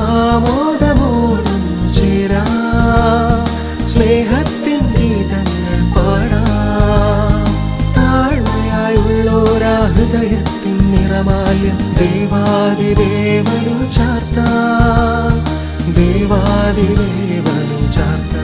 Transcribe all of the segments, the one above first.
ആമോദമോടും ചേരാ സ്നേഹത്തിൻ ഗീതങ്ങൾ പാടാം താഴ്മയായുള്ളോരാ ഹൃദയത്തിൻ നിറമാല്യം ദേവാതിദേവനു ചാർത്താം ദേവാതിദേവനു ചാർത്താം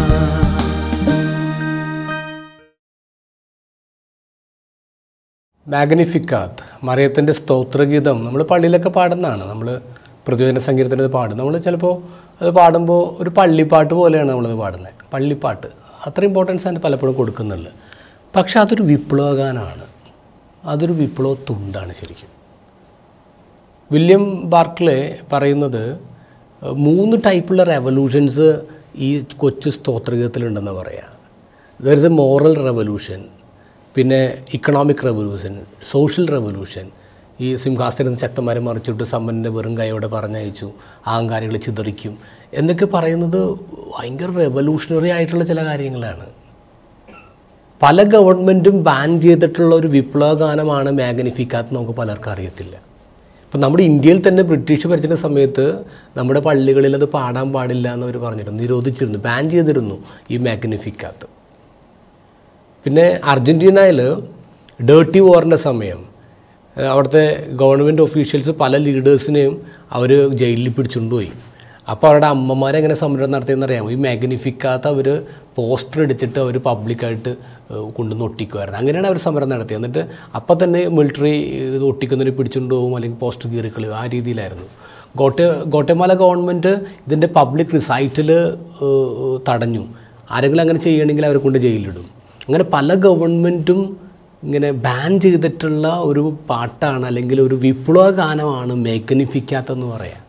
മാഗ്നിഫിക്കാത്ത് മറിയത്തിൻ്റെ സ്തോത്രഗീതം നമ്മൾ പള്ളിയിലൊക്കെ പാടുന്നതാണ് നമ്മൾ പ്രതിവേദന സംഗീതത്തിൽ ഇത് പാടും നമ്മൾ ചിലപ്പോൾ അത് പാടുമ്പോൾ ഒരു പള്ളിപ്പാട്ട് പോലെയാണ് നമ്മളത് പാടുന്നത് പള്ളിപ്പാട്ട് അത്ര ഇമ്പോർട്ടൻസ് അതിന് പലപ്പോഴും കൊടുക്കുന്നുള്ളു പക്ഷെ അതൊരു വിപ്ലവഗാനമാണ് അതൊരു വിപ്ലവ തുണ്ടാണ് ശരിക്കും വില്യം ബാർക്ലെ പറയുന്നത് ഏഹ്, മൂന്ന് ടൈപ്പുള്ള റെവല്യൂഷൻസ് ഈ കൊച്ചു സ്തോത്രഗീതത്തിലുണ്ടെന്ന് പറയാം there is a moral revolution പിന്നെ ഇക്കണോമിക് റെവല്യൂഷൻ സോഷ്യൽ റെവല്യൂഷൻ ഈ സിംഹാസനം ശക്തന്മാരെ മറിച്ചിട്ട് സമ്പന്നൻ്റെ വെറും കൈയോടെ പറഞ്ഞയച്ചു അഹങ്കാരികൾ ചിതറിക്കും എന്നൊക്കെ പറയുന്നത് ഭയങ്കര റെവല്യൂഷണറി ആയിട്ടുള്ള ചില കാര്യങ്ങളാണ് പല ഗവൺമെൻറ്റും ബാൻ ചെയ്തിട്ടുള്ള ഒരു വിപ്ലവ ഗാനമാണ് മാഗ്നിഫിക്കാത്ത് നമുക്ക് പലർക്കും അറിയത്തില്ല ഇപ്പം നമ്മുടെ ഇന്ത്യയിൽ തന്നെ ബ്രിട്ടീഷ് ഭരിച്ചിരുന്ന സമയത്ത് നമ്മുടെ പള്ളികളിൽ അത് പാടാൻ പാടില്ല എന്ന് അവർ പറഞ്ഞിരുന്നു നിരോധിച്ചിരുന്നു ബാൻ ചെയ്തിരുന്നു ഈ മാഗ്നിഫിക്കാത്ത് പിന്നെ അർജൻറ്റീനയിൽ ഡേർട്ടി വാറിൻ്റെ സമയം ഏഹ് അവിടുത്തെ ഗവൺമെൻറ് ഒഫീഷ്യൽസ് പല ലീഡേഴ്സിനെയും അവർ ജയിലിൽ പിടിച്ചുകൊണ്ടുപോയി അപ്പോൾ അവരുടെ അമ്മമാരെ എങ്ങനെ സമരം നടത്തിയെന്ന് അറിയാമോ ഈ മാഗ്നിഫിക്കാത്ത അവർ പോസ്റ്റർ അടിച്ചിട്ട് അവർ പബ്ലിക്കായിട്ട് കൊണ്ടുവന്ന് ഒട്ടിക്കുമായിരുന്നു അങ്ങനെയാണ് അവർ സമരം നടത്തിയത് എന്നിട്ട് അപ്പം തന്നെ മിലിറ്ററി ഇത് ഒട്ടിക്കുന്നതിന് പിടിച്ചുകൊണ്ട് പോകും അല്ലെങ്കിൽ പോസ്റ്റർ കീറിക്കളയും ആ രീതിയിലായിരുന്നു ഗോട്ടെ ഗോട്ടമാല ഗവൺമെൻറ് ഇതിൻ്റെ പബ്ലിക് റിസൈറ്റിൽ തടഞ്ഞു ആരെങ്കിലും അങ്ങനെ ചെയ്യണമെങ്കിൽ അവരെ കൊണ്ട് ജയിലിലിടും അങ്ങനെ പല ഗവൺമെൻറ്റും ഇങ്ങനെ ബാൻ ചെയ്തിട്ടുള്ള ഒരു പാട്ടാണ് അല്ലെങ്കിൽ ഒരു വിപ്ലവ ഗാനമാണ് മേക്കനിഫിക്കാത്തെന്ന് പറയാം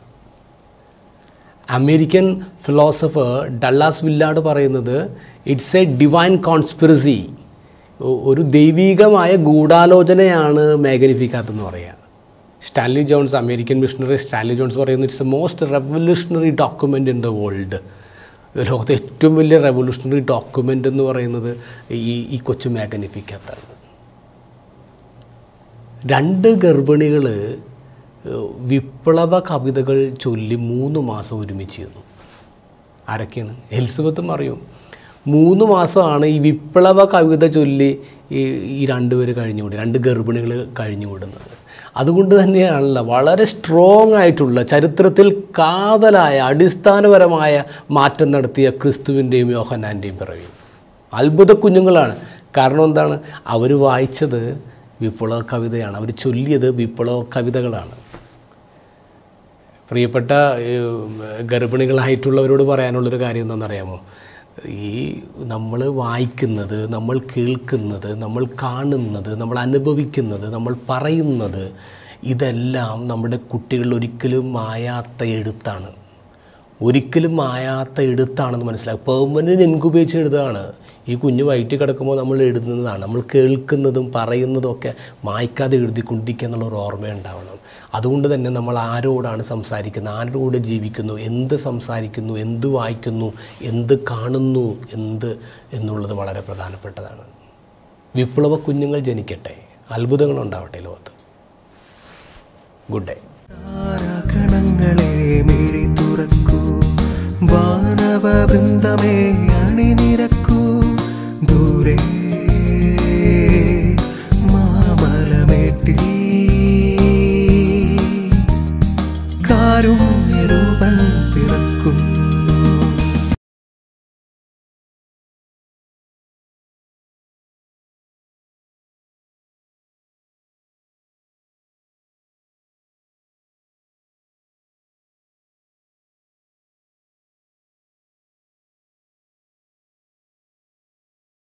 അമേരിക്കൻ ഫിലോസഫർ ഡള്ളാസ് വില്ലാട് പറയുന്നത് ഇറ്റ്സ് എ ഡിവൈൻ കോൺസ്പിറസി ഒരു ദൈവികമായ ഗൂഢാലോചനയാണ് മേഘനിഫിക്കാത്തെന്ന് പറയുക Stanley Jones American missionary Stanley Jones പറയുന്നു it's a most revolutionary document in the world ലോകത്തെ ഏറ്റവും വലിയ റെവല്യൂഷണറി ഡോക്യുമെൻ്റ് എന്ന് പറയുന്നത് ഈ ഈ കൊച്ചു മേഘനിഫിക്കാത്താണ് രണ്ട് ഗർഭിണികൾ വിപ്ലവ കവിതകൾ ചൊല്ലി മൂന്ന് മാസം ഒരുമിച്ചിരുന്നു ആരൊക്കെയാണ് എലിസബത്തും അറിയും മൂന്ന് മാസമാണ് ഈ വിപ്ലവ കവിത ചൊല്ലി ഈ ഈ രണ്ടുപേര് കഴിഞ്ഞുകൂടി രണ്ട് ഗർഭിണികൾ കഴിഞ്ഞുകൂടുന്നത് അതുകൊണ്ട് തന്നെയാണല്ലോ വളരെ സ്ട്രോങ് ആയിട്ടുള്ള ചരിത്രത്തിൽ കാതലായ അടിസ്ഥാനപരമായ മാറ്റം നടത്തിയ ക്രിസ്തുവിൻ്റെയും യോഹന്നാൻ്റെയും പിറവി അത്ഭുത കുഞ്ഞുങ്ങളാണ് കാരണം എന്താണ് അവർ വായിച്ചത് വിപ്ലവ കവിതയാണ് അവർ ചൊല്ലിയത് വിപ്ലവ കവിതകളാണ് പ്രിയപ്പെട്ട ഏഹ്, ഗർഭിണികളായിട്ടുള്ളവരോട് പറയാനുള്ളൊരു കാര്യം എന്താണെന്നറിയാമോ ഈ നമ്മൾ വായിക്കുന്നത് നമ്മൾ കേൾക്കുന്നത് നമ്മൾ കാണുന്നത് നമ്മൾ അനുഭവിക്കുന്നത് നമ്മൾ പറയുന്നത് ഇതെല്ലാം നമ്മുടെ കുട്ടികളിൽ ഒരിക്കലും മായാത്ത എഴുത്താണ് ഒരിക്കലും മായാത്ത എഴുത്താണെന്ന് മനസ്സിലാക്കുക പെർമനൻറ്റ് എൻകുബേച്ച് എഴുതാണ് ഈ കുഞ്ഞ് വയറ്റിൽ കിടക്കുമ്പോൾ നമ്മൾ എഴുതുന്നതാണ് നമ്മൾ കേൾക്കുന്നതും പറയുന്നതും ഒക്കെ മായ്ക്കാതെ എഴുതിക്കൊണ്ടിരിക്കുക എന്നുള്ള ഒരു ഓർമ്മയുണ്ടാവണം അതുകൊണ്ട് തന്നെ നമ്മൾ ആരോടാണ് സംസാരിക്കുന്നത് ആരോട് ജീവിക്കുന്നു എന്ത് സംസാരിക്കുന്നു എന്ത് വായിക്കുന്നു എന്ത് കാണുന്നു എന്ത് എന്നുള്ളത് വളരെ പ്രധാനപ്പെട്ടതാണ് വിപ്ലവ കുഞ്ഞുങ്ങൾ ജനിക്കട്ടെ അത്ഭുതങ്ങൾ ഉണ്ടാവട്ടെ ലോകത്ത് ഗുഡ് ഡേ താരാഗണങ്ങളെ മിഴി തുറക്കൂ വാനവ വൃന്ദമേ അണിനി